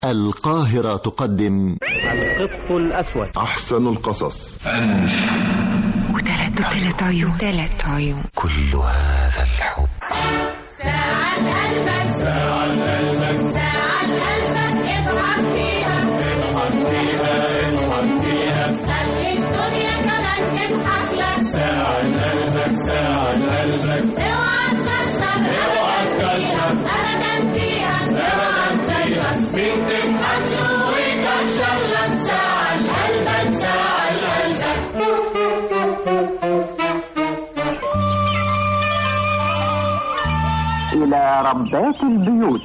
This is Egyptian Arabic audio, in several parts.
القاهرة تقدم القط الأسود أحسن القصص وثلاث وثلاث عيون ثلاث عيون كل هذا الحب ساعة لقلبك ساعة لقلبك ساعة لقلبك اضحك فيها اضحك فيها اضحك فيها خلي الدنيا كمان تضحك لك ساعة لقلبك ساعة لقلبك اوعى تكشر اوعى تكشر ابدا فيها اوعى تكشر مين تضحك له ويكشر لك ساعة لقلبك ساعة لقلبك إلى ربات البيوت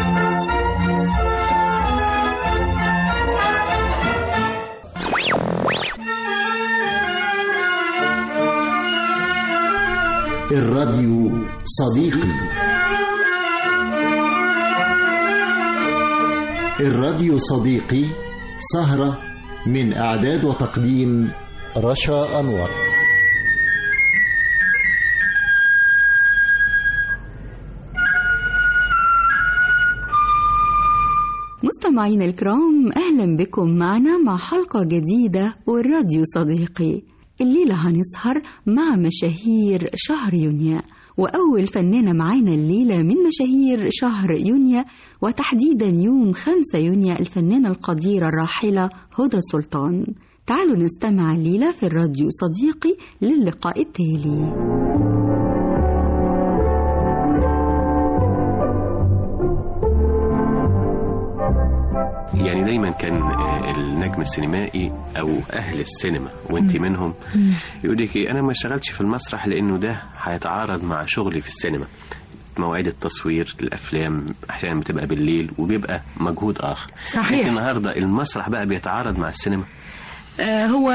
الراديو صديقي الراديو صديقي سهرة من إعداد وتقديم رشا أنور مستمعينا الكرام أهلا بكم معنا مع حلقة جديدة والراديو صديقي الليلة هنسهر مع مشاهير شهر يونيو وأول فنانة معانا الليلة من مشاهير شهر يونيو وتحديدا يوم 5 يونيو الفنانة القديرة الراحلة هدى سلطان تعالوا نستمع الليلة في الراديو صديقي للقاء التالي يعني دايما كان آه، النجم السينمائي او اهل السينما وانت منهم يقول لك إيه، انا ما اشتغلتش في المسرح لانه ده هيتعارض مع شغلي في السينما مواعيد التصوير الافلام احيانا بتبقى بالليل وبيبقى مجهود اخر صحيح. لكن النهارده المسرح بقى بيتعارض مع السينما آه، هو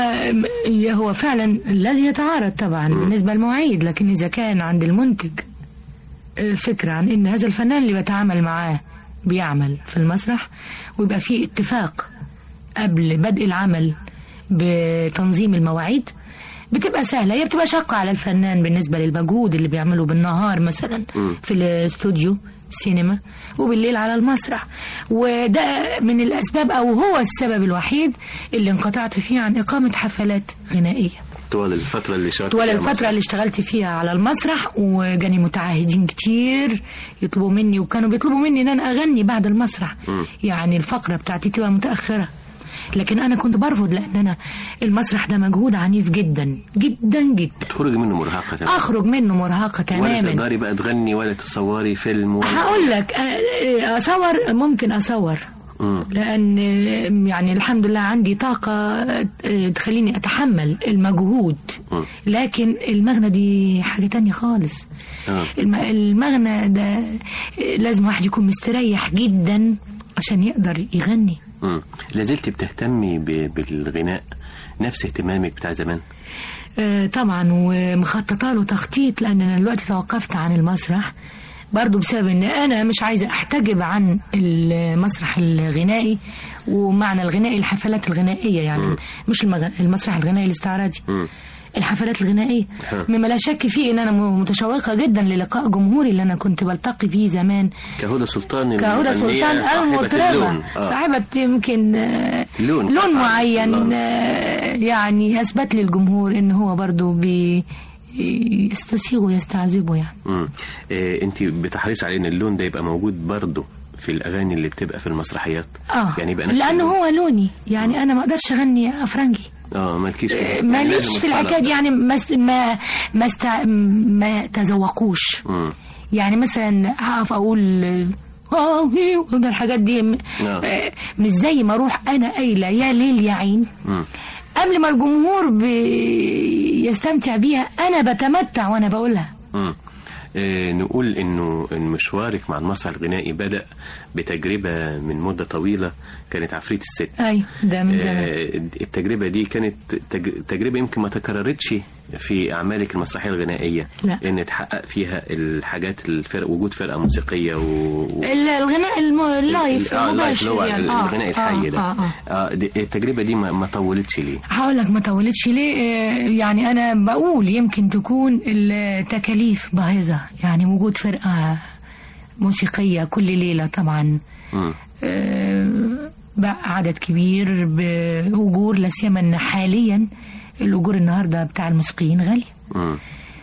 هو فعلا لازم يتعارض طبعا بالنسبة للمواعيد لكن إذا كان عند المنتج آه، فكرة عن إن هذا الفنان اللي بتعامل معاه بيعمل في المسرح ويبقى في اتفاق قبل بدء العمل بتنظيم المواعيد بتبقى سهلة هي بتبقى شاقة على الفنان بالنسبة للمجهود اللي بيعمله بالنهار مثلا مم. في الاستوديو سينما وبالليل على المسرح وده من الأسباب أو هو السبب الوحيد اللي انقطعت فيه عن إقامة حفلات غنائية طوال الفتره اللي شاركت طوال فيها الفترة مسرح. اللي اشتغلت فيها على المسرح وجاني متعهدين كتير يطلبوا مني وكانوا بيطلبوا مني ان انا اغني بعد المسرح مم. يعني الفقرة بتاعتي تبقى متأخرة لكن انا كنت برفض لان انا المسرح ده مجهود عنيف جدا جدا جدا تخرجي منه مرهقه تماما اخرج منه مرهقة ولا تماما تقدري بقى تغني ولا تصوري فيلم ولا هقول لك آه، اصور ممكن اصور مم. لان يعني الحمد لله عندي طاقة آه، تخليني اتحمل المجهود مم. لكن المغنى دي حاجة تانية خالص آه. الم- المغنى ده لازم واحد يكون مستريح جدا عشان يقدر يغني مم. لازلت بتهتمي ب- بالغناء نفس اهتمامك بتاع زمان آه، طبعا ومخططه له تخطيط لان انا دلوقتي توقفت عن المسرح برضو بسبب ان انا مش عايزه احتجب عن المسرح الغنائي ومعنى الغنائي الحفلات الغنائيه يعني مم. مش المغ- المسرح الغنائي الاستعراضي مم. الحفلات الغنائيه ها. مما لا شك فيه ان انا م- متشوقه جدا للقاء جمهوري اللي انا كنت بلتقي فيه زمان كهدى سلطان كهدى المغنية سلطان صاحبة المطربة اللون. آه. صاحبة يمكن آه، لون لون آه. معين الله. آه، يعني أثبت للجمهور إن هو برضو بي يستسيغه ويستعذبه يعني مم. إيه انت بتحرص على ان اللون ده يبقى موجود برضه في الاغاني اللي بتبقى في المسرحيات اه يعني يبقى نفس لأنه اللون. هو لوني يعني أنا ما أقدرش أغني أفرنجي اه مالكيش آه، ماليش في الحكاية دي يعني ما است- ما ما, است... ما تذوقوش مم. يعني مثلا هقف أقول اه هي الحاجات دي م- آه. آه، مش زي ما اروح انا قايله يا ليل يا عين مم. قبل ما الجمهور بيستمتع بيها انا بتمتع وانا بقولها مم. إيه نقول انه إن مشوارك مع المسرح الغنائي بدا بتجربه من مده طويله كانت عفريت الست ايوه ده من زمان آه، التجربة دي كانت تج- تجربة يمكن ما تكررتش في أعمالك المسرحية الغنائية لا. إن تحقق فيها الحاجات الفرق وجود فرقة موسيقية و... و... ال- الغناء الم... اللايف آه، اللايف اللي هو المباشر يعني آه، الغناء الحي ده آه، آه. آه، دي- التجربة دي ما, ما طولتش ليه هقول لك ما طولتش ليه آه، يعني انا بقول يمكن تكون التكاليف باهظه يعني وجود فرقه موسيقيه كل ليله طبعا مم. آه، بقى عدد كبير بأجور لا سيما إن حاليا الأجور النهاردة بتاع الموسيقيين غالية مم.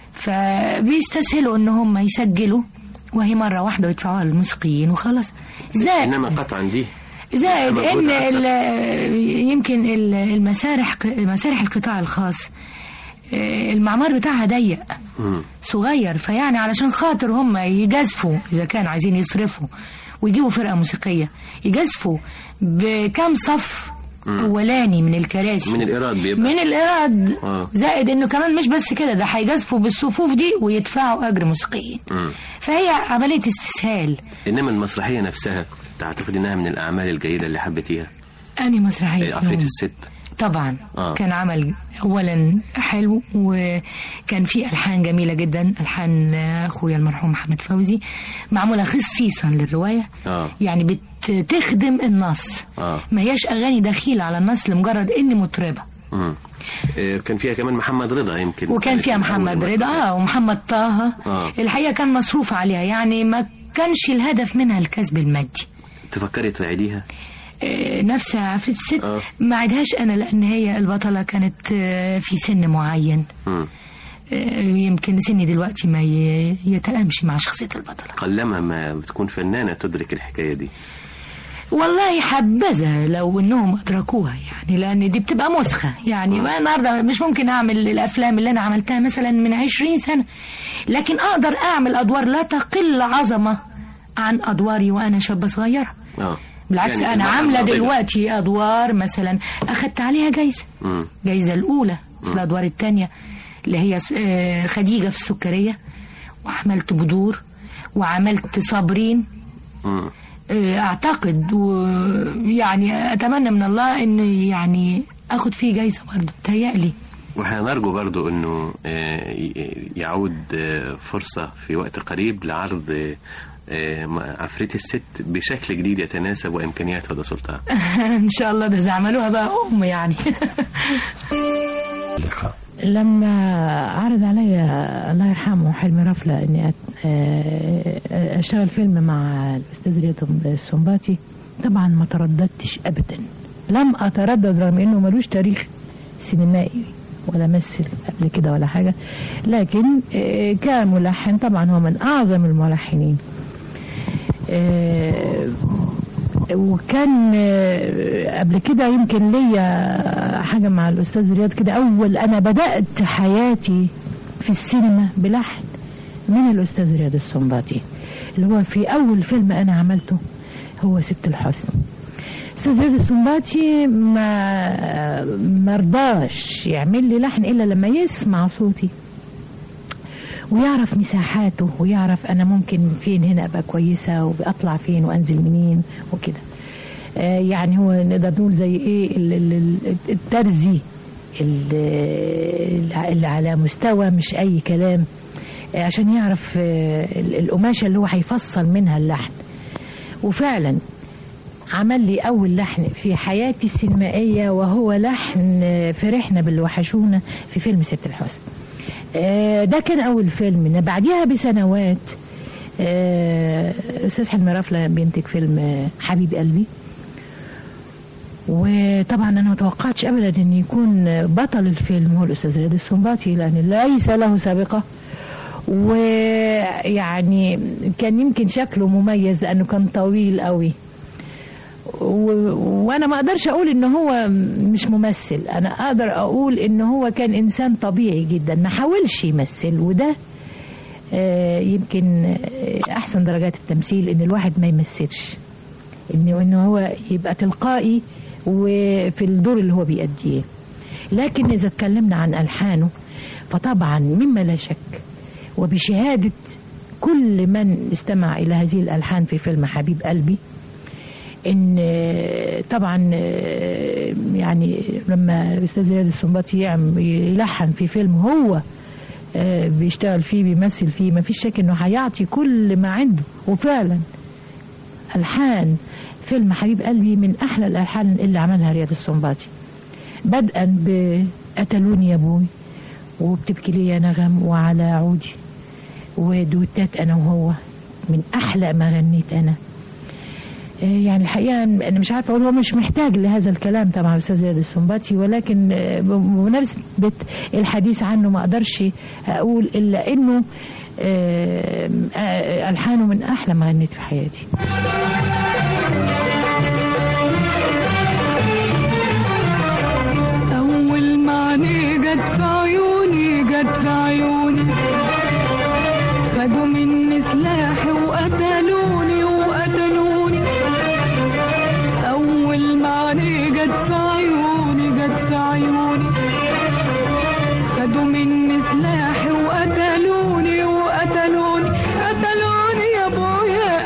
فبيستسهلوا إن هم يسجلوا وهي مرة واحدة ويدفعوها للموسيقيين وخلاص زائد انما قطعا دي زائد مجهود ان أكتر. ال- يمكن ال- المسارح مسارح القطاع الخاص آه، المعمار بتاعها ضيق مم. صغير فيعني علشان خاطر هم يجازفوا اذا كانوا عايزين يصرفوا ويجيبوا فرقه موسيقيه يجازفوا بكام صف مم. اولاني من الكراسي من الإيراد بيبقى من الايراد آه. زائد انه كمان مش بس كده ده هيجازفوا بالصفوف دي ويدفعوا اجر موسيقيين مم. فهي عمليه استسهال انما المسرحيه نفسها تعتقد انها من الاعمال الجيده اللي حبيتيها اني مسرحيه إيه، عفريت فيهم؟ الست طبعا آه. كان عمل اولا حلو وكان في الحان جميله جدا الحان اخويا المرحوم محمد فوزي معموله خصيصا للروايه اه يعني بتخدم النص اه ما هياش اغاني دخيله على النص لمجرد اني مطربه مم. آه، كان فيها كمان محمد رضا يمكن وكان كانت فيها من محمد أول رضا المسرحيات. اه ومحمد طه آه. الحقيقه كان مصروف عليها يعني ما كانش الهدف منها الكسب المادي تفكري تعيديها آه، نفس عفريت الست آه. ما عدهاش انا لان هي البطله كانت آه، في سن معين مم. آه، يمكن سني دلوقتي ما ي- يتلامش مع شخصية البطلة قلما ما بتكون فنانه تدرك الحكايه دي والله حبذا لو انهم ادركوها يعني لان دي بتبقى مسخة يعني ما النهارده مش ممكن اعمل الافلام اللي انا عملتها مثلا من عشرين سنة لكن اقدر اعمل ادوار لا تقل عظمة عن ادواري وانا شابة صغيرة اه بالعكس يعني انا المرأة عاملة الناضجة. دلوقتي ادوار مثلا اخدت عليها جايزة مم. الجايزة الأولى في الأدوار الثانية اللي هي س- آه، خديجة في السكرية وعملت بدور وعملت صابرين مم. آه، أعتقد ويعني أتمنى من الله إن يعني أخد فيه جايزة برضه تهيألي واحنا نرجو برضو انه آه، ي- يعود آه، فرصة في وقت قريب لعرض آه، آه، عفريت الست بشكل جديد يتناسب وامكانيات هدى سلطان إن شاء الله ده إذا عملوها بقى أم يعني اللقاء لما عرض عليا الله يرحمه حلمي رفلة اني أت- آه، اشتغل فيلم مع الاستاذ رياض السنباطي طبعا ما ترددتش ابدا لم اتردد رغم انه ملوش تاريخ سينمائي ولا مثل قبل كده ولا حاجه لكن آه، كملحن طبعا هو من اعظم الملحنين آه، وكان آه، قبل كده يمكن ليا حاجة مع الأستاذ رياض كده أول أنا بدأت حياتي في السينما بلحن من الأستاذ رياض السنباطي اللي هو في أول فيلم أنا عملته هو ست الحسن أستاذ رياض السنباطي ما مرضاش يعمل لي لحن إلا لما يسمع صوتي ويعرف مساحاته ويعرف انا ممكن فين هنا ابقى كويسه واطلع فين وانزل منين وكده آه، يعني هو نقدر نقول زي ايه ال- ال- ال- الترزي ال- اللي على مستوى مش اي كلام آه، عشان يعرف آه، ال- القماشه اللي هو هيفصل منها اللحن وفعلا عمل لي أول لحن في حياتي السينمائية وهو لحن آه، فرحنا باللي وحشونا في فيلم ست الحسن آه، ده كان أول فيلم إن بعديها بسنوات آه، الأستاذ حلمي رفلة بينتج فيلم آه، حبيب قلبي وطبعا انا ما توقعتش ابدا ان يكون بطل الفيلم هو الاستاذ رياض السنباطي لان ليس له سابقه ويعني كان يمكن شكله مميز لانه كان طويل قوي و... وانا ما اقدرش اقول ان هو مش ممثل انا اقدر اقول ان هو كان انسان طبيعي جدا ما حاولش يمثل وده آه، يمكن آه، احسن درجات التمثيل ان الواحد ما يمثلش انه انه هو يبقى تلقائي وفي الدور اللي هو بيأديه لكن اذا اتكلمنا عن الحانه فطبعا مما لا شك وبشهاده كل من استمع الى هذه الالحان في فيلم حبيب قلبي ان آه، طبعا آه، يعني لما الاستاذ رياض السنباطي يعم- يلحن في فيلم هو آه، بيشتغل فيه بيمثل فيه ما فيش شك انه هيعطي كل ما عنده وفعلا الحان فيلم حبيب قلبي من احلى الالحان اللي عملها رياض السنباطي بدءا بقتلوني يا ابوي وبتبكي لي يا نغم وعلى عودي ودوتات انا وهو من احلى ما غنيت انا يعني الحقيقة أنا مش عارفة أقول هو مش محتاج لهذا الكلام طبعا أستاذ زياد السنباطي ولكن آه، بمناسبة الحديث عنه ما أقدرش أقول إلا إنه آه، آه، ألحانه من أحلى ما غنيت في حياتي أول معني جت في عيوني جت في عيوني خدوا مني سلاحي وقتلوني وقتلوني أول معني جت في عيوني جت في عيوني خدوا مني سلاحي وقتلوني وقتلوني قتلوني يا ابويا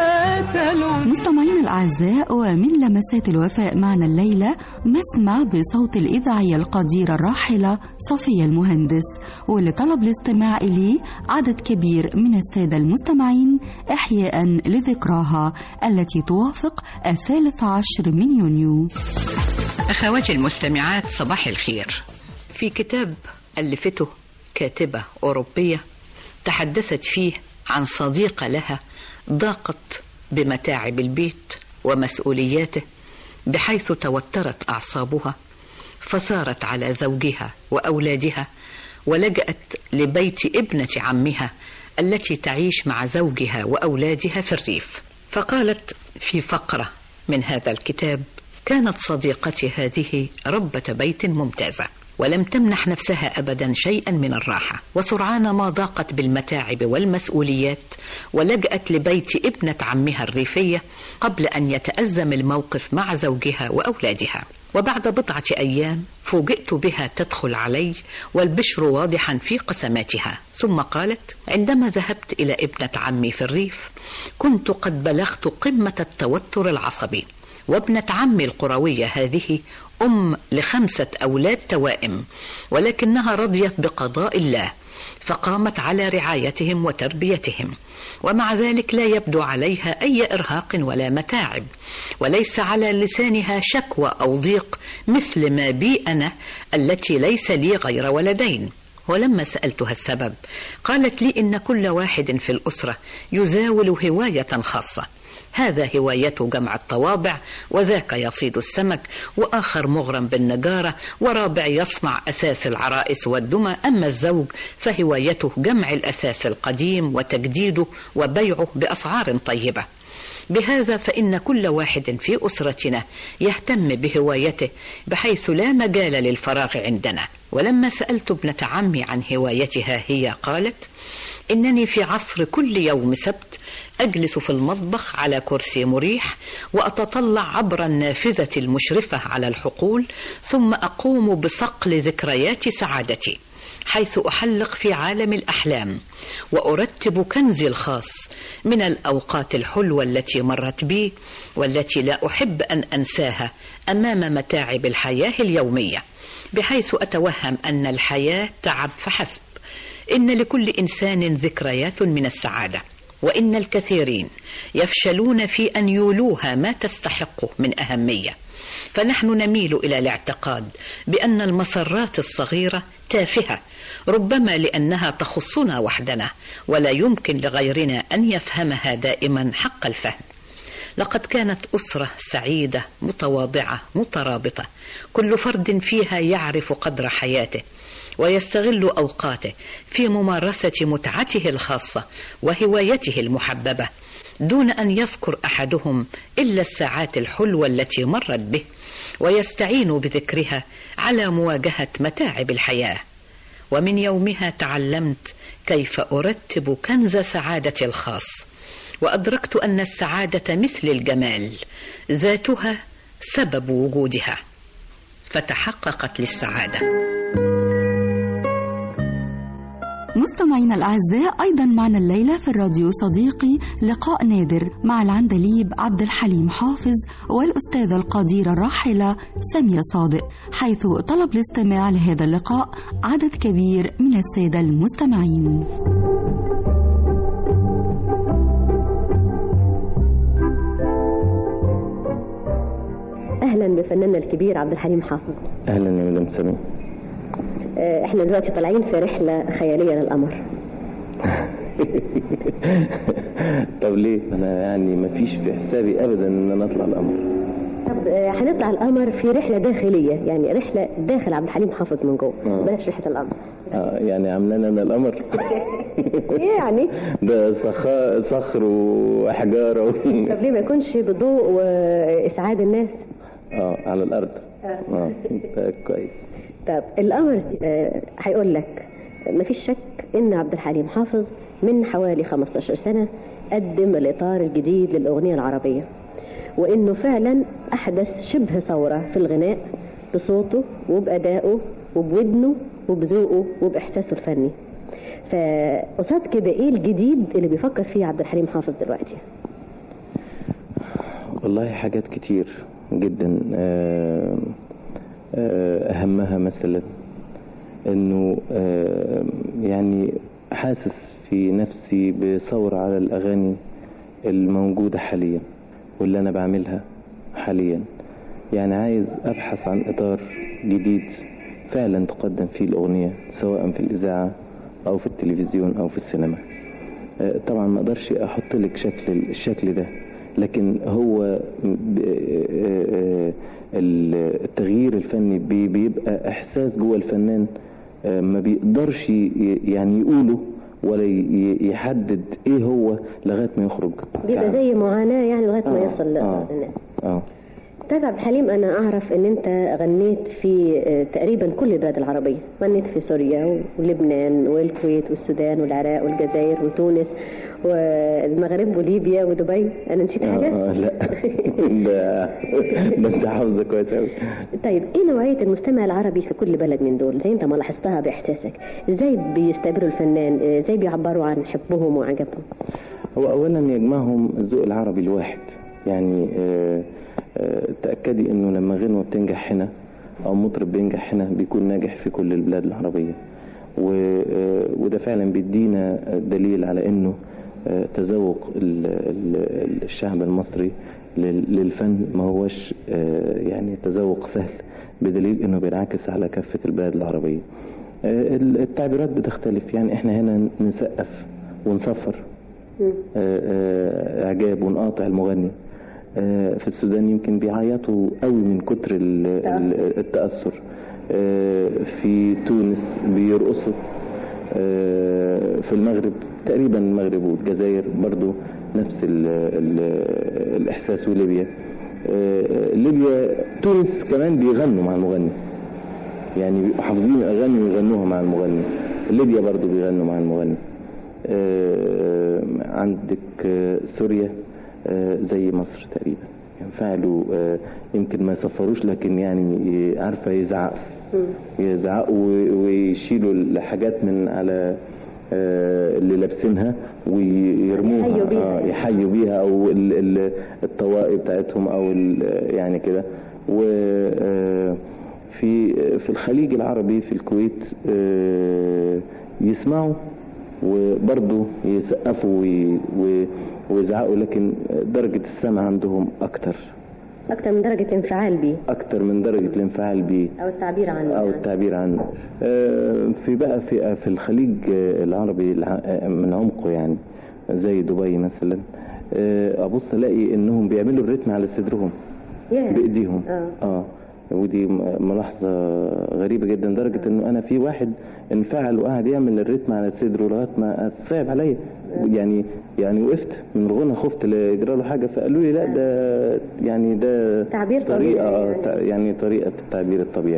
قتلوني مستمعينا الأعزاء ومن لمسات الوفاء معنا الليلة مسمع بصوت الإذاعية القديرة الراحلة صفية المهندس واللي طلب الاستماع إليه عدد كبير من السادة المستمعين إحياء لذكراها التي توافق الثالث عشر من يونيو أخواتي المستمعات صباح الخير في كتاب ألفته كاتبة أوروبية تحدثت فيه عن صديقة لها ضاقت بمتاعب البيت ومسؤولياته بحيث توترت أعصابها فصارت على زوجها وأولادها ولجأت لبيت ابنة عمها التي تعيش مع زوجها وأولادها في الريف فقالت في فقرة من هذا الكتاب كانت صديقتي هذه ربة بيت ممتازة ولم تمنح نفسها ابدا شيئا من الراحه وسرعان ما ضاقت بالمتاعب والمسؤوليات ولجات لبيت ابنه عمها الريفيه قبل ان يتازم الموقف مع زوجها واولادها وبعد بضعه ايام فوجئت بها تدخل علي والبشر واضحا في قسماتها ثم قالت عندما ذهبت الى ابنه عمي في الريف كنت قد بلغت قمه التوتر العصبي وابنة عمي القروية هذه أم لخمسة أولاد توائم ولكنها رضيت بقضاء الله فقامت على رعايتهم وتربيتهم ومع ذلك لا يبدو عليها أي إرهاق ولا متاعب وليس على لسانها شكوى أو ضيق مثل ما بي أنا التي ليس لي غير ولدين ولما سألتها السبب قالت لي إن كل واحد في الأسرة يزاول هواية خاصة هذا هوايته جمع الطوابع وذاك يصيد السمك وآخر مغرم بالنجارة ورابع يصنع أساس العرائس والدمى أما الزوج فهوايته جمع الأساس القديم وتجديده وبيعه بأسعار طيبة بهذا فإن كل واحد في أسرتنا يهتم بهوايته بحيث لا مجال للفراغ عندنا ولما سألت ابنة عمي عن هوايتها هي قالت إنني في عصر كل يوم سبت أجلس في المطبخ على كرسي مريح وأتطلع عبر النافذة المشرفة على الحقول ثم أقوم بصقل ذكريات سعادتي حيث أحلق في عالم الأحلام وأرتب كنزي الخاص من الأوقات الحلوة التي مرت بي والتي لا أحب أن أنساها أمام متاعب الحياة اليومية بحيث أتوهم أن الحياة تعب فحسب إن لكل إنسان ذكريات من السعادة وإن الكثيرين يفشلون في أن يولوها ما تستحق من أهمية فنحن نميل إلى الاعتقاد بأن المسرات الصغيرة تافهة ربما لأنها تخصنا وحدنا ولا يمكن لغيرنا أن يفهمها دائما حق الفهم لقد كانت أسرة سعيدة متواضعة مترابطة كل فرد فيها يعرف قدر حياته ويستغل اوقاته في ممارسه متعته الخاصه وهوايته المحببه دون ان يذكر احدهم الا الساعات الحلوه التي مرت به ويستعين بذكرها على مواجهه متاعب الحياه ومن يومها تعلمت كيف ارتب كنز سعادتي الخاص وادركت ان السعاده مثل الجمال ذاتها سبب وجودها فتحققت للسعاده مستمعينا الأعزاء أيضا معنا الليلة في الراديو صديقي لقاء نادر مع العندليب عبد الحليم حافظ والأستاذة القديرة الراحلة سامية صادق حيث طلب الاستماع لهذا اللقاء عدد كبير من السادة المستمعين اهلا بفناننا الكبير عبد الحليم حافظ اهلا يا مدام سامي آه، احنا دلوقتي طالعين في رحله خياليه للقمر طب ليه انا يعني ما فيش في حسابي ابدا ان انا اطلع القمر طب آه، هنطلع القمر في رحله داخليه يعني رحله داخل عبد الحليم حافظ من جوه آه. بلاش رحله القمر آه يعني عاملين انا القمر يعني ده صخا صخر واحجار و... طب ليه ما يكونش بضوء واسعاد الناس اه على الارض اه ده كويس طب القمر آه، هيقول لك مفيش شك ان عبد الحليم حافظ من حوالي 15 سنه قدم الاطار الجديد للاغنيه العربيه وانه فعلا احدث شبه ثوره في الغناء بصوته وبادائه وبودنه وبذوقه وباحساسه الفني فقصاد كده ايه الجديد اللي بيفكر فيه عبد الحليم حافظ دلوقتي والله حاجات كتير جدا آه، آه، أهمها مثلا إنه آه، يعني حاسس في نفسي بثورة على الأغاني الموجودة حاليا واللي أنا بعملها حاليا يعني عايز أبحث عن إطار جديد فعلا تقدم فيه الأغنية سواء في الإذاعة أو في التلفزيون أو في السينما آه، طبعا ما اقدرش احط لك شكل الشكل ده لكن هو ب- آه، آه، التغيير الفني بي- بيبقى احساس جوه الفنان آه، ما بيقدرش ي- يعني يقوله ولا ي- يحدد ايه هو لغايه ما يخرج بيبقى زي معاناه يعني لغايه ما آه، يوصل آه. للناس اه طيب عبد الحليم انا اعرف ان انت غنيت في آه، تقريبا كل البلاد العربيه غنيت في سوريا ولبنان والكويت والسودان والعراق والجزائر وتونس والمغرب وليبيا ودبي انا نسيت حاجه آه، لا ده بس حافظه كويس قوي طيب ايه نوعيه المستمع العربي في كل بلد من دول زي انت ما لاحظتها باحساسك ازاي بيستقبلوا الفنان آه، ازاي بيعبروا عن حبهم وعجبهم هو اولا يجمعهم الذوق العربي الواحد يعني آه، آه، تاكدي انه لما غنوه بتنجح هنا او مطرب بينجح هنا بيكون ناجح في كل البلاد العربيه و- آه، وده فعلا بيدينا دليل على انه آه، تذوق ال- ال- الشعب المصري لل- للفن ما هوش آه، يعني تذوق سهل بدليل انه بينعكس على كافه البلاد العربيه آه، التعبيرات بتختلف يعني احنا هنا نسقف ونصفر آه، آه، اعجاب ونقاطع المغني آه، في السودان يمكن بيعيطوا قوي من كتر ال- ال- التاثر آه، في تونس بيرقصوا آه، في المغرب تقريبا المغرب والجزائر برضو نفس ال ال الاحساس وليبيا آه، ليبيا تونس كمان بيغنوا مع المغني يعني بيبقوا حافظين الاغاني ويغنوها مع المغني ليبيا برضو بيغنوا مع المغني آه، عندك آه، سوريا آه، زي مصر تقريبا ينفعلوا آه، يمكن ما يصفروش لكن يعني عارفه يزعقوا يزعقوا و- ويشيلوا الحاجات من على آه، اللي لابسينها ويرموها يحيوا بيها. آه، يحيوا بيها او ال- ال- الطواقي بتاعتهم او ال- يعني كده و آه، في في الخليج العربي في الكويت آه، يسمعوا وبرضه يسقفوا وي- و- ويزعقوا لكن درجة السمع عندهم أكتر اكتر من درجه انفعال بيه أكتر من درجة الانفعال بيه او التعبير عنه أو التعبير عنه آه، في بقى في في الخليج آه، العربي الع- آه، من عمقه يعني زي دبي مثلا آه، أبص ألاقي إنهم بيعملوا الريتم على صدرهم ياه. بإيديهم اه اه ودي م- ملاحظة غريبة جدا لدرجة انه انا في واحد انفعل وقعد يعمل الريتم على صدره لغاية ما صعب عليا يعني يعني وقفت من الغنى خفت لا يجرى له حاجة فقالوا لي لا ده يعني ده تعبير طريقة طبيعي آه، يعني. تع- يعني طريقة التعبير الطبيعي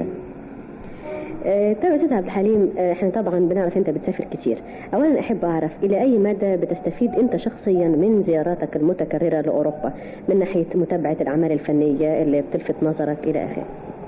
آه، طيب يا استاذ عبد الحليم آه، احنا طبعا بنعرف انت بتسافر كتير اولا احب اعرف الى اي مدى بتستفيد انت شخصيا من زياراتك المتكرره لاوروبا من ناحيه متابعه الاعمال الفنيه اللي بتلفت نظرك الى اخره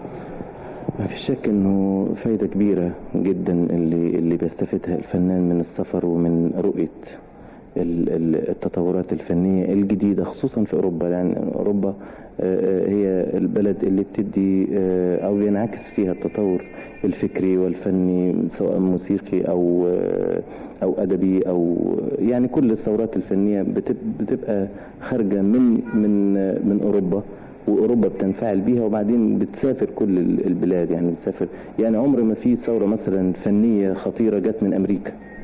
ما في شك انه فايدة كبيرة جدا اللي اللي بيستفيدها الفنان من السفر ومن رؤية ال- ال- التطورات الفنية الجديدة خصوصا في اوروبا لان اوروبا آه، آه، هي البلد اللي بتدي آه، او ينعكس فيها التطور الفكري والفني سواء موسيقي او آه، او ادبي او يعني كل الثورات الفنية بتب- بتبقى خارجة من من آه، من اوروبا واوروبا بتنفعل بيها وبعدين بتسافر كل ال- البلاد يعني بتسافر يعني عمر ما في ثوره مثلا فنيه خطيره جت من امريكا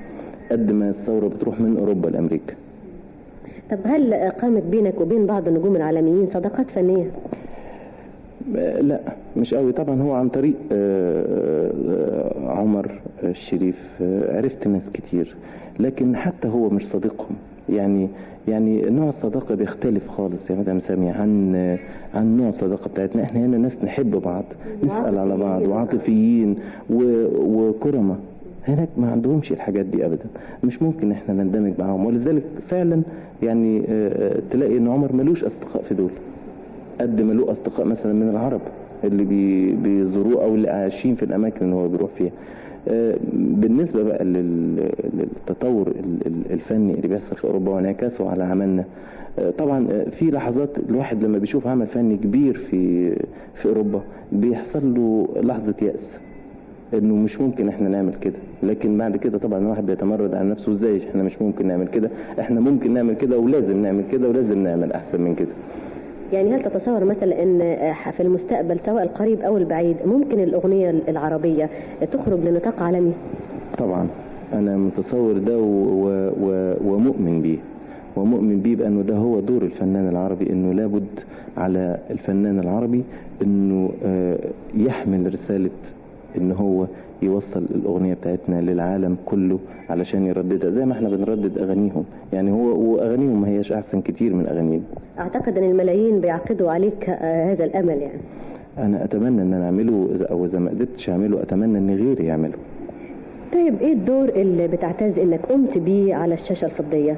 قد ما الثوره بتروح من اوروبا لامريكا طب هل قامت بينك وبين بعض النجوم العالميين صداقات فنية؟ آه، لا مش قوي طبعا هو عن طريق آه، آه، عمر الشريف آه، عرفت ناس كتير لكن حتى هو مش صديقهم يعني يعني نوع الصداقة بيختلف خالص يا مدام سامية عن عن نوع الصداقة بتاعتنا احنا هنا ناس نحب بعض نسأل على بعض وعاطفيين و- وكرمة هناك ما عندهمش الحاجات دي ابدا مش ممكن احنا نندمج معاهم ولذلك فعلا يعني آه، آه، تلاقي ان عمر ملوش اصدقاء في دول قد ما له اصدقاء مثلا من العرب اللي بي بيزوروه او اللي عايشين في الاماكن اللي هو بيروح فيها آه، بالنسبه بقى لل- للتطور ال- ال- الفني اللي بيحصل في اوروبا وانعكاسه على عملنا آه، طبعا آه، في لحظات الواحد لما بيشوف عمل فني كبير في في اوروبا بيحصل له لحظه يأس انه مش ممكن احنا نعمل كده لكن بعد كده طبعا الواحد بيتمرد على نفسه ازاي احنا مش ممكن نعمل كده احنا ممكن نعمل كده ولازم نعمل كده ولازم نعمل احسن من كده يعني هل تتصور مثلا ان في المستقبل سواء القريب او البعيد ممكن الاغنيه العربيه تخرج لنطاق عالمي؟ طبعا انا متصور ده و... و... و... ومؤمن بيه ومؤمن بيه بانه ده هو دور الفنان العربي انه لابد على الفنان العربي انه آه، يحمل رساله ان هو يوصل الاغنيه بتاعتنا للعالم كله علشان يرددها زي ما احنا بنردد اغانيهم يعني هو واغانيهم ما هياش احسن كتير من اغانينا اعتقد ان الملايين بيعقدوا عليك آه، هذا الامل يعني انا اتمنى ان انا اعمله إذا- او اذا ما قدرتش اعمله اتمنى ان غيري يعمله طيب ايه الدور اللي بتعتز انك قمت بيه على الشاشه الفضيه؟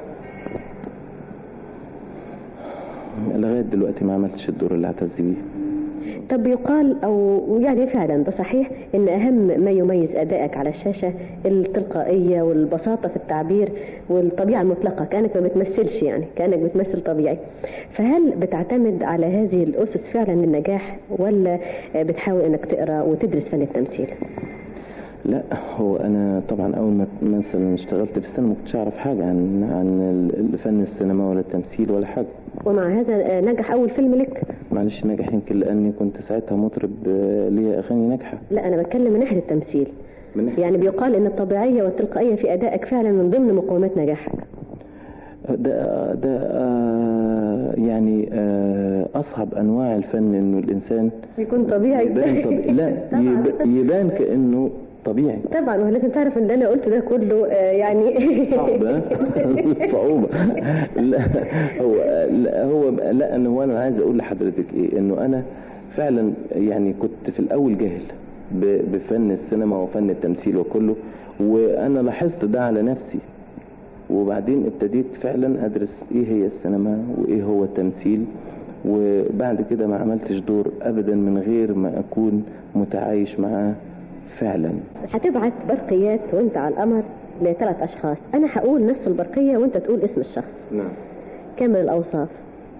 لغايه دلوقتي ما عملتش الدور اللي اعتز بيه طب يقال او يعني فعلا ده صحيح ان اهم ما يميز ادائك على الشاشه التلقائيه والبساطه في التعبير والطبيعه المطلقه كانك ما بتمثلش يعني كانك بتمثل طبيعي فهل بتعتمد على هذه الاسس فعلا للنجاح ولا بتحاول انك تقرا وتدرس فن التمثيل؟ لا هو انا طبعا اول ما مثلا اشتغلت في السينما ما كنتش اعرف حاجه عن عن ال- فن السينما ولا التمثيل ولا حاجه ومع هذا آه، نجح اول فيلم لك معلش نجح يمكن لاني كنت ساعتها مطرب آه، ليا اغاني ناجحه لا انا بتكلم من ناحيه التمثيل من ناحية يعني بيقال ان الطبيعيه والتلقائيه في ادائك فعلا من ضمن مقومات نجاحك ده ده آه، يعني آه، اصعب انواع الفن انه الانسان يكون طبيعي يبان طبيعي لا يب- يبان كانه طبيعي طبعا ولكن تعرف ان اللي انا قلته ده كله آه، يعني صعبة صعوبة لا هو لا هو لا أنا هو أنا عايز أقول لحضرتك إيه إنه أنا فعلا يعني كنت في الأول جاهل ب- بفن السينما وفن التمثيل وكله وأنا لاحظت ده على نفسي وبعدين ابتديت فعلا أدرس إيه هي السينما وإيه هو التمثيل وبعد كده ما عملتش دور أبدا من غير ما أكون متعايش معاه فعلا هتبعت برقيات وانت على القمر لثلاث اشخاص انا هقول نفس البرقيه وانت تقول اسم الشخص نعم كامل الاوصاف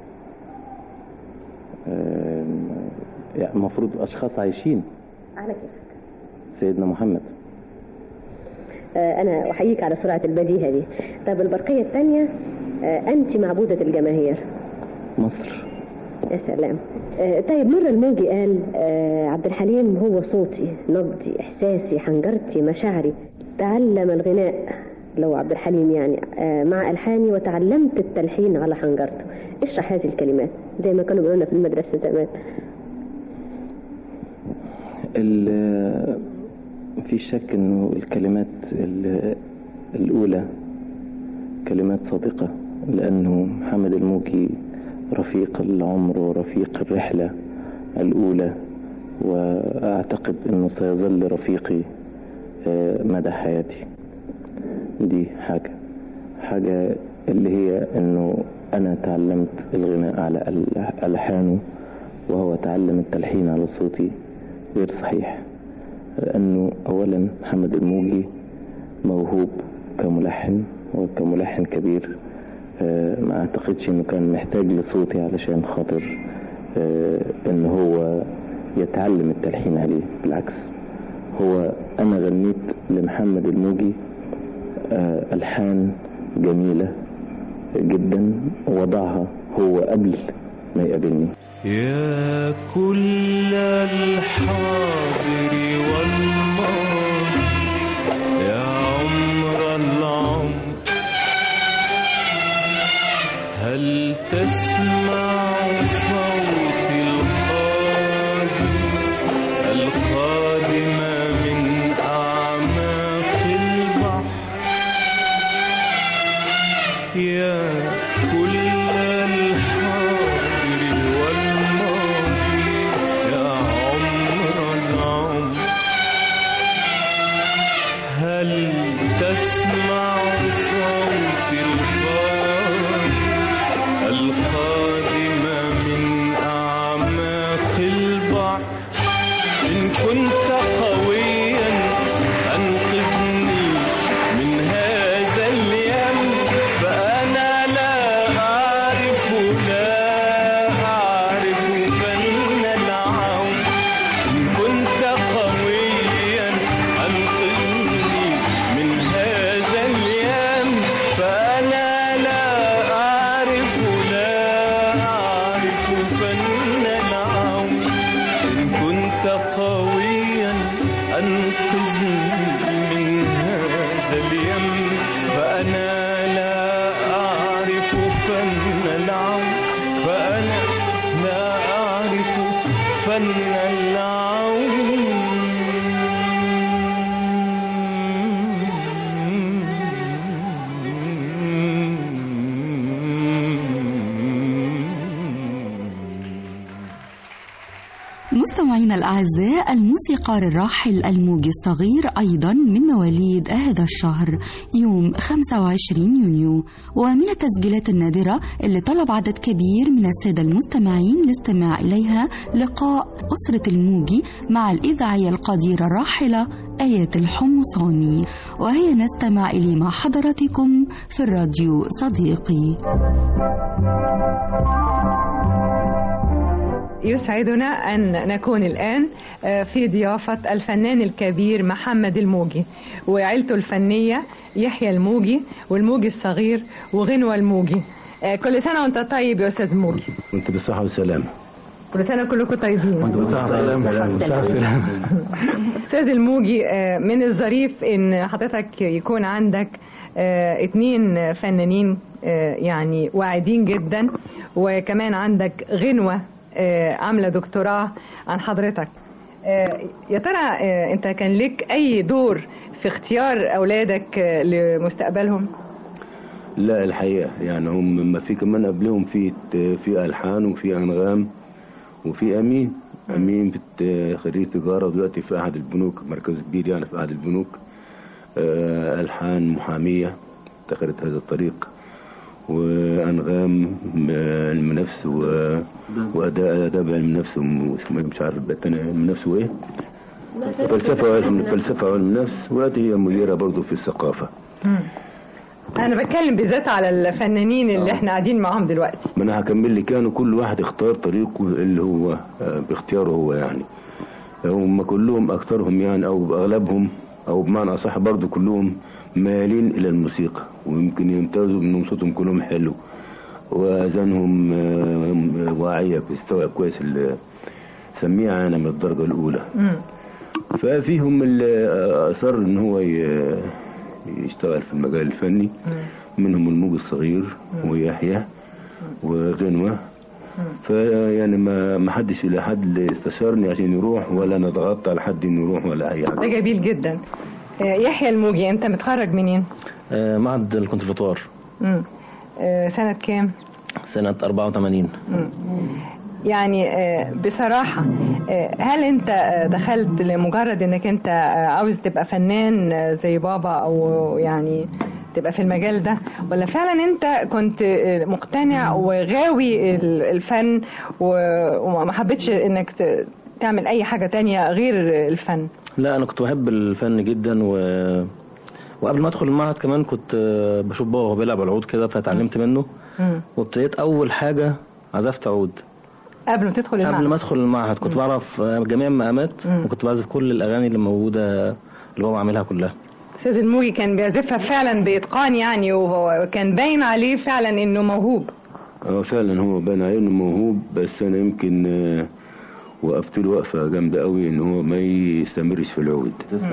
آم، يعني المفروض أشخاص عايشين على كيفك سيدنا محمد آه، انا احييك على سرعه البديهه دي طب البرقيه الثانيه انت معبوده الجماهير مصر يا سلام آه، طيب مرة الموجي قال آه، عبد الحليم هو صوتي نبضي إحساسي حنجرتي مشاعري تعلم الغناء لو عبد الحليم يعني آه، مع ألحاني وتعلمت التلحين على حنجرته اشرح هذه الكلمات زي ما كانوا بيقولوا لنا في المدرسة زمان ال- في شك انه الكلمات ال- الاولى كلمات صادقة لانه محمد الموكي رفيق العمر ورفيق الرحلة الاولى واعتقد انه سيظل رفيقي آه، مدى حياتي دي حاجة حاجة اللي هي انه انا تعلمت الغناء على ال- الحانه وهو تعلم التلحين على صوتي غير صحيح لأنه أولا محمد الموجي موهوب كملحن وكملحن كبير آه، ما أعتقدش إنه كان محتاج لصوتي علشان خاطر آه، إن هو يتعلم التلحين عليه بالعكس هو أنا غنيت لمحمد الموجي آه، ألحان جميلة جدا وضعها هو قبل ما يقابلني يا كل الحاضر والماضي يا عمر العمر تسمع صوت القادم القادم من أعماق البحر يا كل الحاضر والماضي يا عمر العمر هل تسمع صوت القادم القادم من أعماق البحر إن كنت قويا أنقذني من هذا اليم فأنا لا أعرف لا أعرف فن العون إن كنت قويا أنقذني من هذا اليم فأنا لا أعرف لا أعرف فن العون إن كنت قويا أنقذني من هذا اليم فأنا لا أعرف فن العون فأنا لا أعرف فن مستمعينا الأعزاء الموسيقار الراحل الموجي الصغير أيضا من مواليد هذا الشهر يوم 25 يونيو ومن التسجيلات النادرة اللي طلب عدد كبير من السادة المستمعين الاستماع إليها لقاء أسرة الموجي مع الإذاعية القديرة الراحلة آيات الحمصاني وهي نستمع إليه مع حضراتكم في الراديو صديقي يسعدنا أن نكون الآن في ضيافة الفنان الكبير محمد الموجي وعيلته الفنية يحيى الموجي والموجي الصغير وغنوة الموجي كل سنة وانت طيب يا أستاذ موجي وانت بالصحة والسلامة كل سنة كلكم طيبين وانت بالصحة والسلامة أستاذ الموجي من الظريف إن حضرتك يكون عندك اتنين فنانين يعني واعدين جدا وكمان عندك غنوة عاملة دكتوراه عن حضرتك يا ترى انت كان لك اي دور في اختيار اولادك لمستقبلهم لا الحقيقة يعني هم ما في كمان قبلهم في في ألحان وفي أنغام وفي أمين أمين في خريج تجارة ودلوقتي في أحد البنوك مركز كبير يعني في أحد البنوك ألحان محامية اتخذت هذا الطريق وانغام علم نفس و... واداء اداب علم نفس واسمه مش عارف التاني علم نفس وايه فلسفه وعلم فلسفه وعلم نفس ودلوقتي هي مديره برضه في الثقافه انا بتكلم بالذات على الفنانين اللي احنا قاعدين معاهم دلوقتي ما انا هكمل لي كانوا كل واحد اختار طريقه اللي هو باختياره هو يعني هم كلهم اكثرهم يعني او اغلبهم او بمعنى اصح برضه كلهم مالين الى الموسيقى ويمكن يمتازوا بانهم صوتهم كلهم حلو واذانهم واعيه بتستوعب كويس سميعه انا من الدرجه الاولى ففيهم اللي اصر ان هو يشتغل في المجال الفني منهم الموج الصغير ويحيى وغنوه فيعني ما ما حدش الى حد استشارني عشان يروح ولا نضغط على حد انه يروح ولا اي حاجه ده جميل جدا يحيى الموجي انت متخرج منين؟ آه معهد الكونسرفتوار امم آه سنة كام؟ سنة 84 مم. يعني آه بصراحة هل انت دخلت لمجرد انك انت عاوز تبقى فنان زي بابا او يعني تبقى في المجال ده ولا فعلا انت كنت مقتنع وغاوي الفن وما حبيتش انك تعمل اي حاجة تانية غير الفن لا انا كنت بحب الفن جدا و... وقبل ما ادخل المعهد كمان كنت بشوف بابا وهو بيلعب على العود كده فتعلمت منه وابتديت اول حاجه عزفت عود قبل ما تدخل المعهد قبل ما ادخل المعهد كنت بعرف جميع المقامات وكنت بعزف كل الاغاني اللي موجوده اللي هو عاملها كلها استاذ الموجي كان بيعزفها فعلا باتقان يعني وكان باين عليه فعلا انه موهوب اه فعلا هو باين عليه انه موهوب بس انا يمكن وقفت له وقفه جامده قوي ان هو ما يستمرش في العود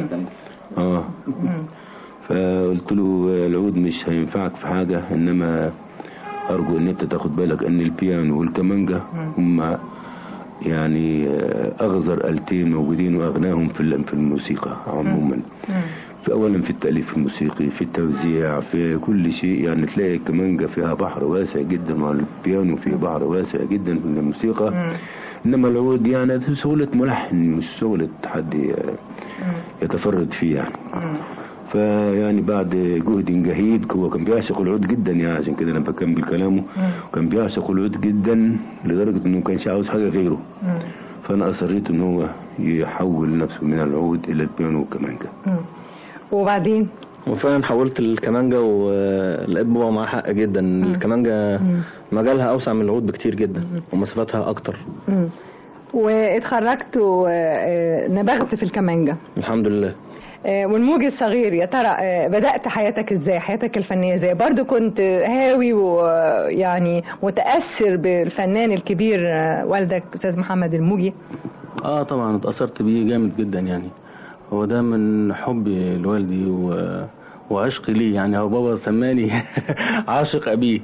اه فقلت له العود مش هينفعك في حاجه انما ارجو ان انت تاخد بالك ان البيانو والكمانجا هم يعني آه، اغزر التين موجودين واغناهم في ال- في الموسيقى عموما في اولا في التاليف الموسيقي في التوزيع في كل شيء يعني تلاقي الكمانجا فيها بحر واسع جدا والبيانو فيه بحر واسع جدا في الموسيقى انما العود يعني في سهولة ملحن مش سهولة حد ي- يتفرد فيه يعني فيعني بعد جهد جهيد هو كان بيعشق العود جدا يعني عشان كده انا بكمل كلامه كان بيعشق العود جدا لدرجة انه ما كانش عاوز حاجة غيره فانا اصريت ان هو يحول نفسه من العود الى البيانو والكمانجا وبعدين وفعلا حولت الكمانجا ولقيت بابا معاه حق جدا الكمانجا مجالها اوسع من العود بكتير جدا ومسافتها اكتر مم. واتخرجت ونبغت في الكمانجا الحمد لله آه، والموجي الصغير يا ترى آه، بدأت حياتك ازاي حياتك الفنية ازاي برضو كنت هاوي ويعني متأثر بالفنان الكبير آه، والدك أستاذ محمد الموجي اه طبعا اتأثرت بيه جامد جدا يعني هو ده من حبي لوالدي و... وعشقي ليه يعني هو بابا سماني عاشق ابيه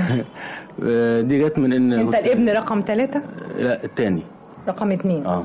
آه، دي جت من ان انت الابن رقم ثلاثة لا التاني رقم اثنين اه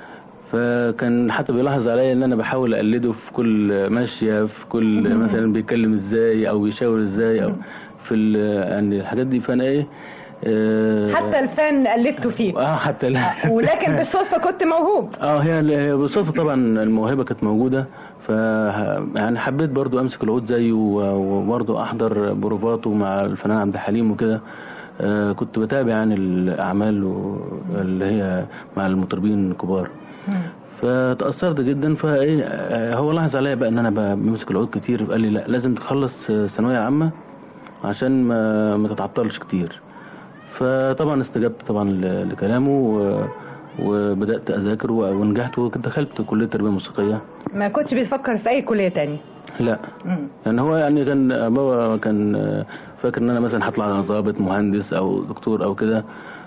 فكان حتى بيلاحظ عليا ان انا بحاول اقلده في كل ماشيه في كل مم. مثلا بيتكلم ازاي او بيشاور ازاي او في ال- يعني الحاجات دي فانا ايه آه، حتى الفن قلدته فيه اه حتى لا ولكن بالصدفة كنت موهوب اه هي هي بالصدفه طبعا الموهبه كانت موجوده ف يعني حبيت برضو امسك العود زيه و- وبرضو احضر بروفاته مع الفنان عبد الحليم وكده آه كنت بتابع يعني الاعمال و- اللي هي مع المطربين الكبار فتأثرت جدا فايه آه، هو لاحظ عليا بقى ان انا بمسك العود كتير قال لي لا لازم تخلص آه، ثانويه عامه عشان ما, ما تتعطلش كتير فطبعا استجبت طبعا ل- لكلامه و- وبدات اذاكر و- ونجحت ودخلت كليه تربيه موسيقيه ما كنتش بتفكر في أي كلية تاني لا مم. يعني هو يعني كان بابا كان فاكر ان انا مثلا هطلع ضابط مهندس او دكتور او كده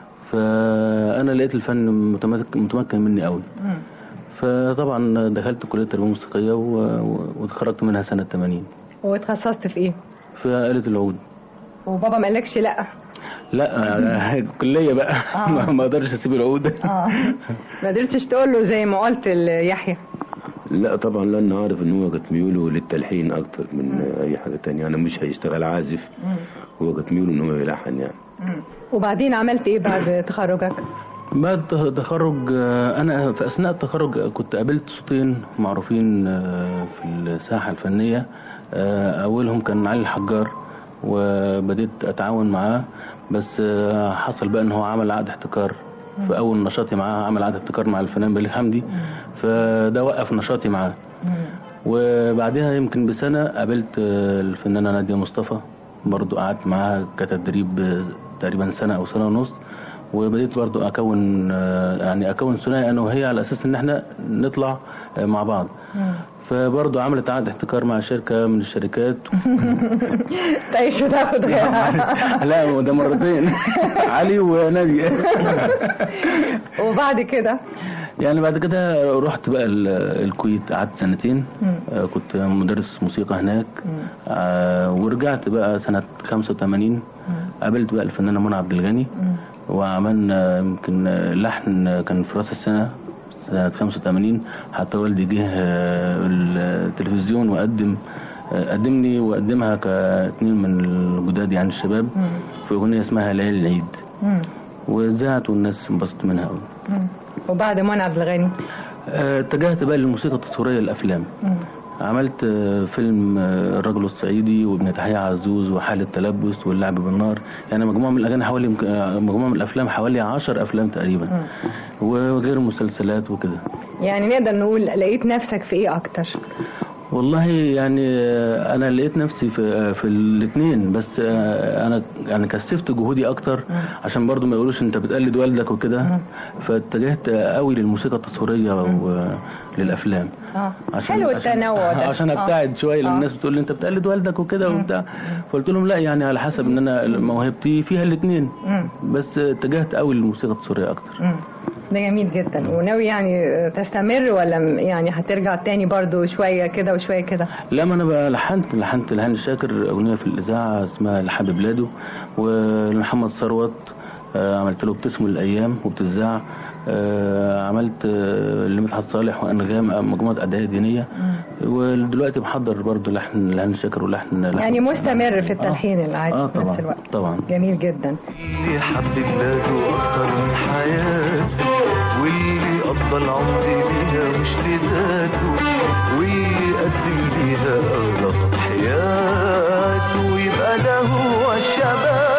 فانا لقيت الفن متمك- متمكن مني قوي مم. فطبعا دخلت كليه تربيه موسيقيه و- و- واتخرجت منها سنه 80 واتخصصت في ايه في آلة العود وبابا ما قالكش لا لا كلية بقى آه. ما ما اقدرش اسيب العود اه ما قدرتش تقول له زي ما قلت ليحيى لا طبعا لان عارف ان هو كانت ميوله للتلحين اكتر من اي حاجه تانية انا مش هيشتغل عازف هو كانت ميوله ان هو يلحن يعني وبعدين عملت ايه بعد تخرجك بعد التخرج آه، انا في اثناء التخرج كنت قابلت صوتين معروفين آه، في الساحه الفنيه آه، اولهم كان علي الحجار وبديت اتعاون معاه بس آه، حصل بقى ان هو عمل عقد احتكار في اول نشاطي معاه عمل عقد احتكار مع الفنان بليغ حمدي فده وقف نشاطي معاه وبعدها يمكن بسنة قابلت آه، الفنانة نادية مصطفى برضو قعدت معاها كتدريب آه، تقريبا سنة أو سنة ونص وبديت برضو أكون آه، يعني أكون ثنائي أنا وهي على أساس إن إحنا نطلع آه، مع بعض فبرضو عملت عقد احتكار مع شركة من الشركات تعيش وتاخد غيرها لا ده مرتين علي ونادية وبعد كده يعني بعد كده رحت بقى ال- الكويت قعدت سنتين آه، كنت مدرس موسيقى هناك آه، ورجعت بقى سنة 85 قابلت بقى الفنانة منى عبد الغني وعملنا يمكن لحن كان في راس السنة سنة 85 حتى والدي جه آه، التلفزيون وقدم آه، قدمني وقدمها كاتنين من الجداد يعني الشباب في أغنية اسمها ليالي العيد مم. وذاعت والناس انبسطت منها قوي مم. وبعد منى عبد الغني آه، اتجهت بقى للموسيقى التصويرية الأفلام مم. عملت آه، فيلم آه، الرجل الصعيدي وابن تحية عزوز وحالة تلبس واللعب بالنار يعني مجموعة من الأغاني حوالي يمكن- آه، مجموعة من الأفلام حوالي عشر أفلام تقريبا وغير مسلسلات وكده يعني نقدر نقول لقيت نفسك في ايه اكتر والله يعني آه، انا لقيت نفسي في آه، في الاثنين بس آه، انا يعني كثفت جهودي اكتر عشان برضو ما يقولوش انت بتقلد والدك وكده فاتجهت قوي للموسيقى التصويريه وللافلام اه عشان حلو عشان- التنوع ده عشان آه. ابتعد شويه لان آه. الناس بتقول لي انت بتقلد والدك وكده وبتاع فقلت لهم لا يعني على حسب ان انا موهبتي فيها الاثنين مم. بس اتجهت قوي للموسيقى التصويريه اكتر مم. ده جميل جدا وناوي يعني آه، تستمر ولا م- يعني هترجع تاني برضو شويه كده وشويه كده لا ما انا بقى لحنت لحنت لهاني شاكر اغنيه في الاذاعه اسمها لحب بلاده ولمحمد ثروت آه، عملت له بتسمو الايام وبتذاع آه، عملت آه، لمدحت صالح وانغام آه، مجموعه ادعيه دينيه ودلوقتي محضر برضو لحن لهاني شاكر ولحن لحن يعني مستمر في التلحين العادي اه في نفس طبعا الوقت طبعا جميل جدا اللي حب بلاده أكتر من حياته واللي قضى العمر بيها مش لذاته واللي قدم بيها أغلى تضحياته يبقى ده هو الشباب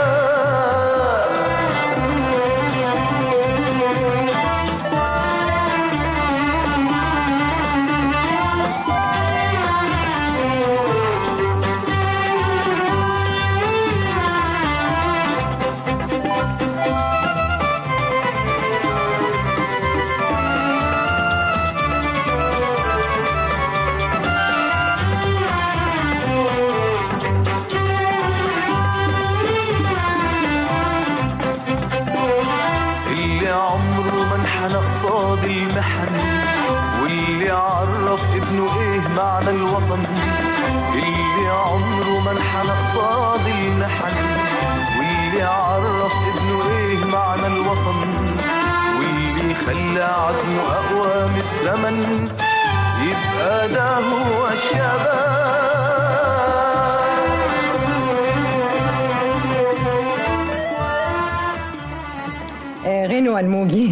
اللي عمره ما انحنى قصاد المحن واللي عرف ابنه ايه معنى الوطن اللي عمره ما انحنى قصاد المحن واللي عرف ابنه ايه معنى الوطن واللي خلى عزمه اقوى من الزمن يبقى ده هو الشباب آه، غنوة الموجي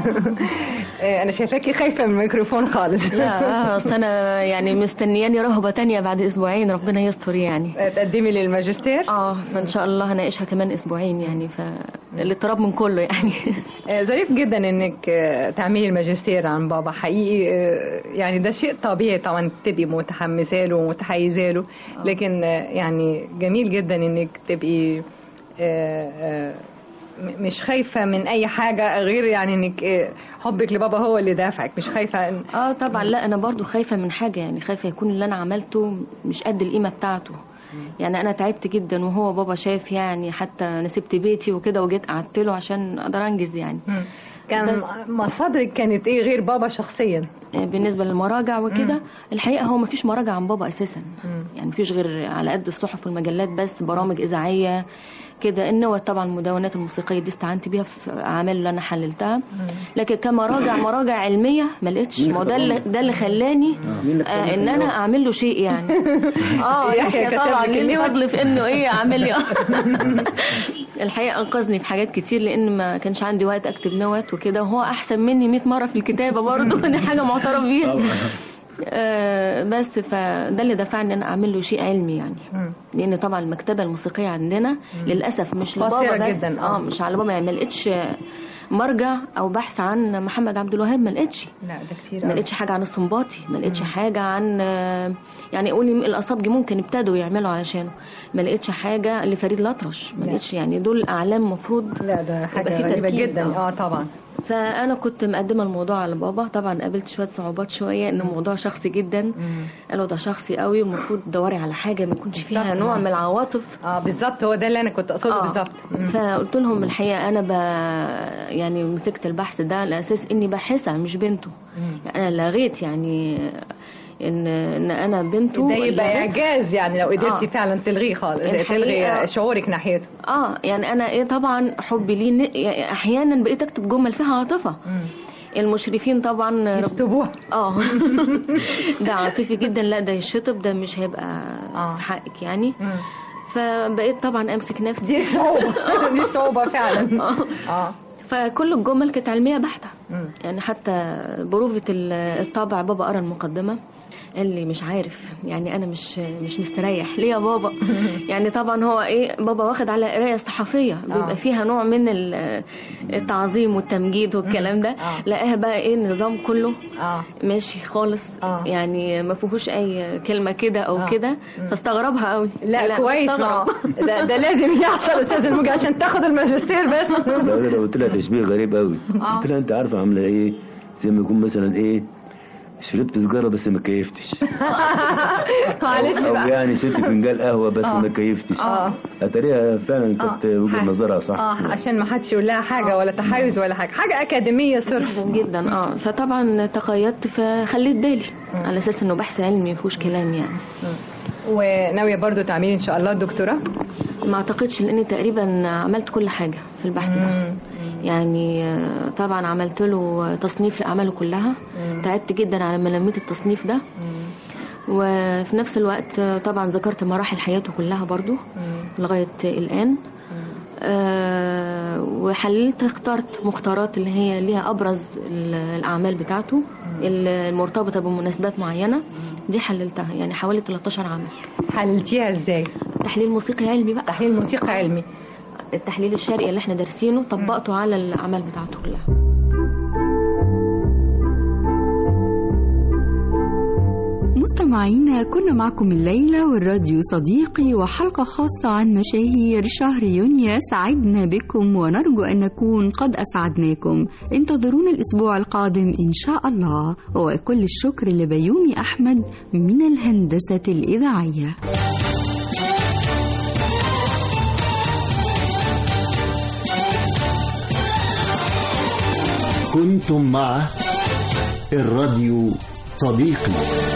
آه، انا شايفاكي خايفه من الميكروفون خالص لا اصل انا يعني مستنياني رهبه تانية بعد اسبوعين ربنا يستر يعني تقدمي للماجستير اه فان شاء الله هناقشها كمان اسبوعين يعني فالاضطراب من كله يعني آه، ظريف جدا انك آه، تعملي الماجستير عن بابا حقيقي آه، يعني ده شيء طبيعي طبعا تبقي متحمسه له ومتحيزه له لكن آه، يعني جميل جدا انك تبقي آه، آه، م- مش خايفه من اي حاجه غير يعني انك آه، حبك لبابا هو اللي دافعك مش خايفه إن- اه طبعا لا انا برضو خايفه من حاجه يعني خايفه يكون اللي انا عملته مش قد القيمه بتاعته يعني انا تعبت جدا وهو بابا شاف يعني حتى انا سبت بيتي وكده وجيت قعدت له عشان اقدر انجز يعني كان بس- مصادرك كانت ايه غير بابا شخصيا بالنسبه للمراجع وكده مم. الحقيقه هو مفيش مراجع عن بابا اساسا يعني مفيش غير على قد الصحف والمجلات بس برامج اذاعيه كده انه طبعا المدونات الموسيقيه دي استعنت بيها في اعمال اللي انا حللتها لكن كمراجع مراجع علميه ما لقيتش ما هو ده اللي ده اللي خلاني آه ان انا اعمل له شيء يعني اه يحيى يحيى كتب طبعا لك ليه النوت. الفضل في انه ايه عامل لي الحقيقه انقذني في حاجات كتير لان ما كانش عندي وقت اكتب نوت وكده وهو احسن مني 100 مره في الكتابه برضه دي حاجه معترف بيها آه بس فده اللي دفعني ان انا اعمل له شيء علمي يعني لان طبعا المكتبه الموسيقيه عندنا للاسف مش لبابا قصيرة بس جداً، اه آه. مش على بابا يعني ما لقيتش مرجع او بحث عن محمد عبد الوهاب ما لقيتش لا ده كتير ما أوي. لقيتش حاجه عن السنباطي ما لقيتش حاجه عن آه، يعني قولي الاصابجي ممكن ابتدوا يعملوا علشانه ما لقيتش حاجه لفريد الأطرش ما لا. لقيتش يعني دول اعلام مفروض لا ده حاجه يبقى في غريبه تركيز، جدا اه طبعا فانا كنت مقدمه الموضوع على بابا طبعا قابلت شويه صعوبات شويه ان الموضوع شخصي جدا قالوا ده شخصي قوي ومفروض تدوري على حاجه ما يكونش فيها بالظبط. نوع من العواطف اه بالظبط هو ده اللي انا كنت اقصده آه. بالظبط مم. فقلت لهم الحقيقه انا ب... يعني مسكت البحث ده على اساس اني باحثها مش بنته يعني انا لغيت يعني ان ان انا بنته ده يبقى لغيت- اعجاز يعني لو قدرتي آه. فعلا تلغيه خالص الحقيقة- تلغي شعورك ناحيته اه يعني انا ايه طبعا حبي ليه ن- يعني احيانا بقيت اكتب جمل فيها عاطفه المشرفين طبعا يكتبوها اه ده عاطفي جدا لا ده يشطب ده مش هيبقى في حقك يعني فبقيت طبعا امسك نفسي دي صعوبة دي صعوبة فعلا اه فكل الجمل كانت علميه بحته يعني حتى بروفة ال- الطابع بابا قرا المقدمة قال لي مش عارف يعني انا مش مش مستريح ليه يا بابا يعني طبعا هو ايه بابا واخد على قرايه صحفيه بيبقى فيها نوع من ال- التعظيم والتمجيد والكلام ده لقاها بقى ايه النظام كله ماشي خالص يعني ما فيهوش اي كلمه كده او كده فاستغربها قوي لا, كويس ما مستغرب. ده, ده لازم يحصل استاذ الموجي عشان تاخد الماجستير بس لا انا قلت لها تشبيه غريب قوي آه. قلت لها انت عارفه عامله ايه زي ما يكون مثلا ايه شربت سجارة بس ما كيفتش معلش أو بقى يعني شربت فنجان قهوة بس آه. ما كيفتش اه أتاريها فعلا كانت وجهة نظرها صح اه عشان ما حدش يقول لها حاجه ولا تحيز ولا حاجه حاجه اكاديميه صرف جدا اه فطبعا تقيدت فخليت بالي على اساس انه بحث علمي مفيهوش كلام يعني وناويه برضو تعملي ان شاء الله الدكتوراه ما اعتقدش لاني تقريبا عملت كل حاجه في البحث ده يعني آه، طبعا عملت له تصنيف لاعماله كلها تعبت جدا على ما لميت التصنيف ده وفي نفس الوقت آه، طبعا ذكرت مراحل حياته كلها برضو لغايه الان آه، وحللت اخترت مختارات اللي هي ليها ابرز ال- الاعمال بتاعته المرتبطه بمناسبات معينه دي حللتها يعني حوالي 13 عمل حللتيها ازاي تحليل موسيقي علمي بقى تحليل موسيقي علمي التحليل الشرقي اللي احنا دارسينه طبقته على الاعمال بتاعته كلها مستمعينا كنا معكم الليلة والراديو صديقي وحلقة خاصة عن مشاهير شهر يونيو سعدنا بكم ونرجو أن نكون قد أسعدناكم انتظرونا الأسبوع القادم إن شاء الله وكل الشكر لبيومي أحمد من الهندسة الإذاعية كنتم مع الراديو صديقي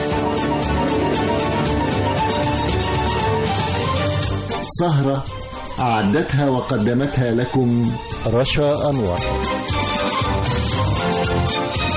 سهرة أعدتها وقدمتها لكم رشا أنور